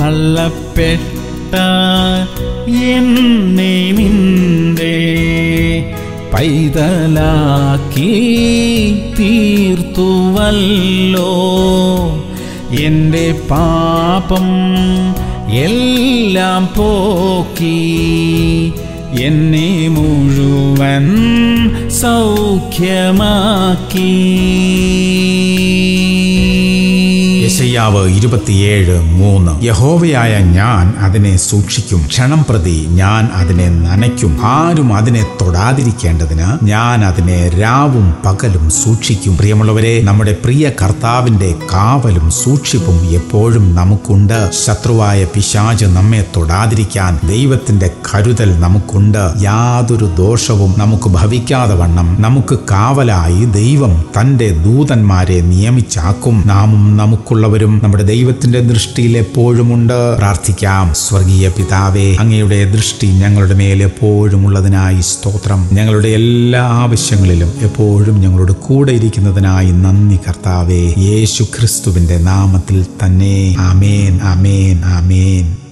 തള്ളപ്പെട്ട എന്നെ നിന്റെ പൈതലാക്കി തീർത്തുവല്ലോ എൻ്റെ പാപം എല്ലാം പോക്കി എന്നെ മുഴുവൻ സൗഖ്യമാക്കി യശയ്യാവ് ഇരുപത്തിയേഴ് മൂന്ന് യഹോവയായ ഞാൻ അതിനെ സൂക്ഷിക്കും ക്ഷണം പ്രതി ഞാൻ അതിനെ നനയ്ക്കും ആരും അതിനെ തൊടാതിരിക്കേണ്ടതിന് ഞാൻ അതിനെ രാവും പകലും സൂക്ഷിക്കും പ്രിയമുള്ളവരെ നമ്മുടെ പ്രിയ കർത്താവിന്റെ കാവലും സൂക്ഷിപ്പും എപ്പോഴും നമുക്കുണ്ട് ശത്രുവായ പിശാച് നമ്മെ തൊടാതിരിക്കാൻ ദൈവത്തിന്റെ കരുതൽ നമുക്കുണ്ട് യാതൊരു ദോഷവും നമുക്ക് ഭവിക്കാതെ വണ്ണം നമുക്ക് കാവലായി ദൈവം തന്റെ ദൂതന്മാരെ നിയമിച്ചാക്കും നാമും നമുക്കുള്ളവരും നമ്മുടെ ദൈവത്തിന്റെ ദൃഷ്ടിയിൽ എപ്പോഴുമുണ്ട് പ്രാർത്ഥിക്കാം സ്വർഗീയ പിതാവേ അങ്ങയുടെ ദൃഷ്ടി ഞങ്ങളുടെ മേൽ എപ്പോഴും ഉള്ളതിനായി സ്തോത്രം ഞങ്ങളുടെ എല്ലാ ആവശ്യങ്ങളിലും എപ്പോഴും ഞങ്ങളോട് കൂടെ ഇരിക്കുന്നതിനായി നന്ദി കർത്താവേ യേശു ക്രിസ്തുവിന്റെ നാമത്തിൽ തന്നെ ആമേൻ ആമേൻ ആമേൻ